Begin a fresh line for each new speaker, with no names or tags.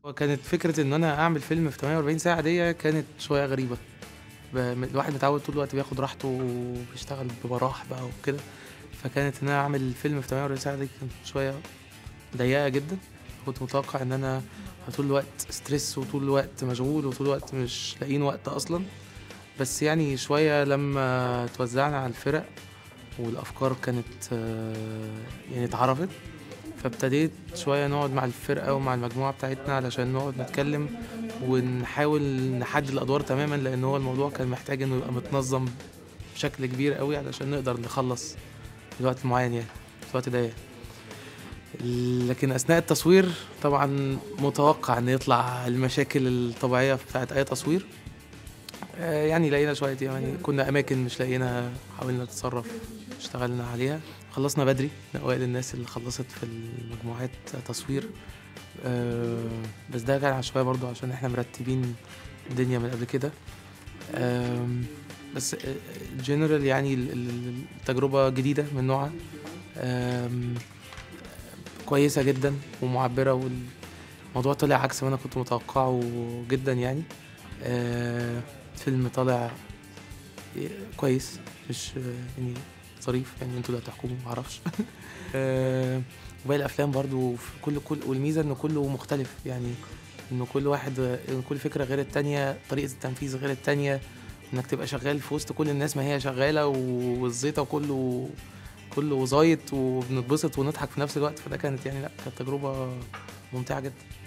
وكانت فكرة إن أنا أعمل فيلم في 48 ساعة دي كانت شوية غريبة ب- الواحد متعود طول الوقت بياخد راحته وبيشتغل بمراح بقى وكده فكانت إن أنا أعمل فيلم في 48 ساعة دي كانت شوية ضيقة جدا كنت متوقع إن أنا طول الوقت ستريس وطول الوقت مشغول وطول الوقت مش لاقيين وقت أصلا بس يعني شوية لما توزعنا على الفرق والأفكار كانت آه، يعني اتعرفت فابتديت شوية نقعد مع الفرقة ومع المجموعة بتاعتنا علشان نقعد نتكلم ونحاول نحدد الأدوار تماما لأن هو الموضوع كان محتاج إنه يبقى متنظم بشكل كبير قوي علشان نقدر نخلص في الوقت المعين يعني في الوقت ده يعني. لكن أثناء التصوير طبعا متوقع إن يطلع المشاكل الطبيعية بتاعت أي تصوير آه، يعني لقينا شوية يعني كنا أماكن مش لاقيينها حاولنا نتصرف اشتغلنا عليها خلصنا بدري من أوائل الناس اللي خلصت في المجموعات تصوير آه، بس ده كان شوية برضو عشان احنا مرتبين الدنيا من قبل كده آم، بس جنرال يعني ال- ال- التجربة جديدة من نوعها آم، كويسة جدا ومعبرة والموضوع طلع عكس ما أنا كنت متوقعه جدا يعني آه، فيلم طالع كويس مش يعني ظريف يعني انتوا اللي هتحكموا معرفش آه، وباقي الافلام برضو في كل كل والميزه ان كله مختلف يعني انه كل واحد إن كل فكره غير التانية طريقه التنفيذ غير التانية انك تبقى شغال في وسط كل الناس ما هي شغاله والزيطه وكله كله زايط وبنتبسط ونضحك في نفس الوقت فده كانت يعني لا كانت تجربه ممتعه جدا